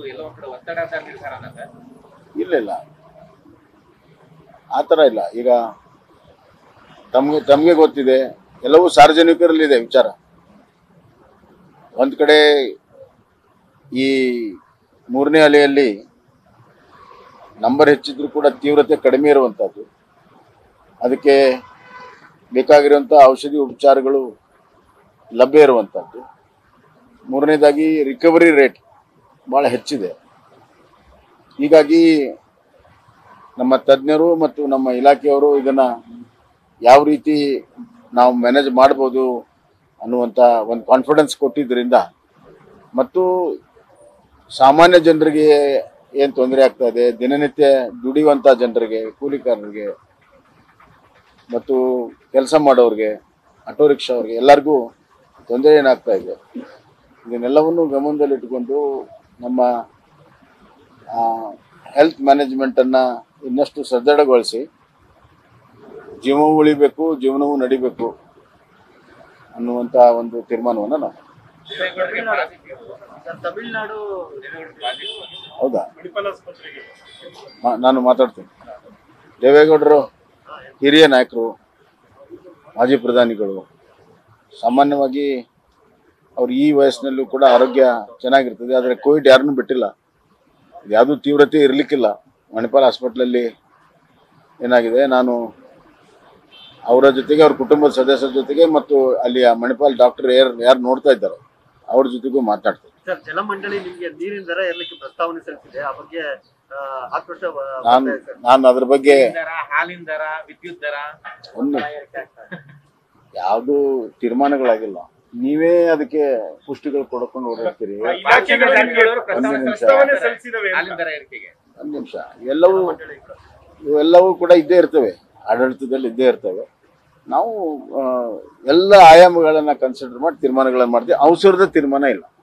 ಎಲ್ಲೋ ಒಂದ್ ಕಡೆ ಒತ್ತಡ ಅಂತ ನಿರ್ಧಾರ ಅನ್ನತ್ತೆ ಇಲ್ಲ ಇಲ್ಲ ಆ ಥರ ಇಲ್ಲ ಈಗ ತಮಗೆ ತಮಗೆ ಗೊತ್ತಿದೆ ಎಲ್ಲವೂ ಸಾರ್ವಜನಿಕರಲ್ಲಿದೆ ವಿಚಾರ ಒಂದು ಕಡೆ ಈ ಮೂರನೇ ಅಲೆಯಲ್ಲಿ ನಂಬರ್ ಹೆಚ್ಚಿದ್ರು ಕೂಡ ತೀವ್ರತೆ ಕಡಿಮೆ ಇರುವಂಥದ್ದು ಅದಕ್ಕೆ ಬೇಕಾಗಿರುವಂಥ ಔಷಧಿ ಉಪಚಾರಗಳು ಲಭ್ಯ ಇರುವಂಥದ್ದು ಮೂರನೇದಾಗಿ ರಿಕವರಿ ರೇಟ್ ಭಾಳ ಹೆಚ್ಚಿದೆ ಹೀಗಾಗಿ ನಮ್ಮ ತಜ್ಞರು ಮತ್ತು ನಮ್ಮ ಇಲಾಖೆಯವರು ಇದನ್ನ ಯಾವ ರೀತಿ ನಾವು ಮ್ಯಾನೇಜ್ ಮಾಡ್ಬೋದು ಅನ್ನುವಂಥ ಒಂದು ಕಾನ್ಫಿಡೆನ್ಸ್ ಕೊಟ್ಟಿದ್ದರಿಂದ ಮತ್ತು ಸಾಮಾನ್ಯ ಜನರಿಗೆ ಏನು ತೊಂದರೆ ಆಗ್ತಾ ಇದೆ ದಿನನಿತ್ಯ ದುಡಿಯುವಂಥ ಜನರಿಗೆ ಕೂಲಿಕಾರರಿಗೆ ಮತ್ತು ಕೆಲಸ ಮಾಡೋರಿಗೆ ಆಟೋ ರಿಕ್ಷಾ ಅವ್ರಿಗೆ ಎಲ್ಲರಿಗೂ ತೊಂದರೆ ಏನಾಗ್ತಾ ಇದೆ ಇದನ್ನೆಲ್ಲವನ್ನು ಗಮನದಲ್ಲಿಟ್ಟುಕೊಂಡು ನಮ್ಮ ಹೆಲ್ತ್ ಮ್ಯಾನೇಜ್ಮೆಂಟನ್ನು ಇನ್ನಷ್ಟು ಸದೃಢಗೊಳಿಸಿ ಜೀವನವೂ ಉಳಿಬೇಕು ಜೀವನವೂ ನಡಿಬೇಕು ಅನ್ನುವಂಥ ಒಂದು ತೀರ್ಮಾನವನ್ನು ನಾವು ದೇವೇಗೌಡರಿಗೆ ಪಾಸಿಟಿವ್ ಸರ್ ತಮಿಳ್ನಾಡು ದೇವೇಗೌಡರಿಗೆ ಪಾಸಿಟಿವ್ ಹೌದಾ ಮಣಿಪಾಲ್ ಆಸ್ಪತ್ರೆಗೆ ಮಾ- ನಾನು ಮಾತಾಡ್ತೀನಿ ದೇವೇಗೌಡರು ಹಿರಿಯ ನಾಯಕರು ಮಾಜಿ ಪ್ರಧಾನಿಗಳು ಸಾಮಾನ್ಯವಾಗಿ ಅವ್ರು ಈ ವಯಸ್ಸಿನಲ್ಲೂ ಕೂಡ ಆರೋಗ್ಯ ಚೆನ್ನಾಗಿರ್ತದೆ ಆದರೆ ಕೋವಿಡ್ ಯಾರನ್ನೂ ಬಿಟ್ಟಿಲ್ಲ ಯಾವುದೂ ತೀವ್ರತೆ ಇರಲಿಕ್ಕಿಲ್ಲ ಮಣಿಪಾಲ್ ಹಾಸ್ಪಿಟ್ಲಲ್ಲಿ ಏನಾಗಿದೆ ನಾನು ಅವರ ಜೊತೆಗೆ ಅವ್ರ ಕುಟುಂಬದ ಸದಸ್ಯರ ಜೊತೆಗೆ ಮತ್ತು ಅಲ್ಲಿಯ ಮಣಿಪಾಲ್ ಡಾಕ್ಟರ್ ಯಾರು ಯಾರು ನೋಡ್ತಾ ಇದ್ದಾರೆ ಅವ್ರ ಜೊತೆಗೂ ಮಾತಾಡ್ತೀನಿ ಸರ್ ಜಲಮಂಡಳಿ ನಿಮ್ಗೆ ನೀರಿನ ದರ ಏರ್ಲಿಕ್ಕೆ ಪ್ರಸ್ತಾವನೆ ಸಲ್ಲಿಸಿದೆ ಆ ಬಗ್ಗೆ ಆ, ಆಕ್ರೋಶ ಬ- ನಾನು ಬರ್ತಾ ಇದೆ ಸರ್. ನಾನು ಅದ್ರ ಬಗ್ಗೆ ದರ ಹಾಲಿನ ದರ ವಿದ್ಯುತ್ ದರ ಒಂದು ಯಾವುದು ತೀರ್ಮಾನಗಳಾಗಿಲ್ಲ ನೀವೇ ಅದಕ್ಕೆ ಪುಷ್ಟಿಗಳು ಕೊಡ್ಕೊಂಡು ಓಡಾಡ್ತೀರಿ ಇಲಾಖೆಗಳ ಅಧಿಕಾರಿಗಳು ಪ್ರಸ್ತಾವನೆ ಒಂದು ನಿಮಿಷ. ಸಲ್ಲಿಸ್ತಾರೆ ಹಾಲಿನ ದರ ಏರಿಕೆಗೆ ಒಂದು ನಿಮಿಷ ಎಲ್ಲವೂ ಇವೆಲ್ಲವೂ ಕೂಡ ಇದ್ದೇ ಇರ್ತವೆ ಆಡಳಿತದಲ್ಲಿ ಇದ್ದೇ ಇರ್ತವೆ ನಾವು ಆ, ಎಲ್ಲ ಆಯಾಮಗಳನ್ನ ಕನ್ಸಿಡರ್ ಮಾಡಿ ತೀರ್ಮಾನಗಳನ್ನ ಮಾಡ್ತೀವಿ ಅವಸರದ ತೀರ್ಮಾನ ಇಲ್ಲ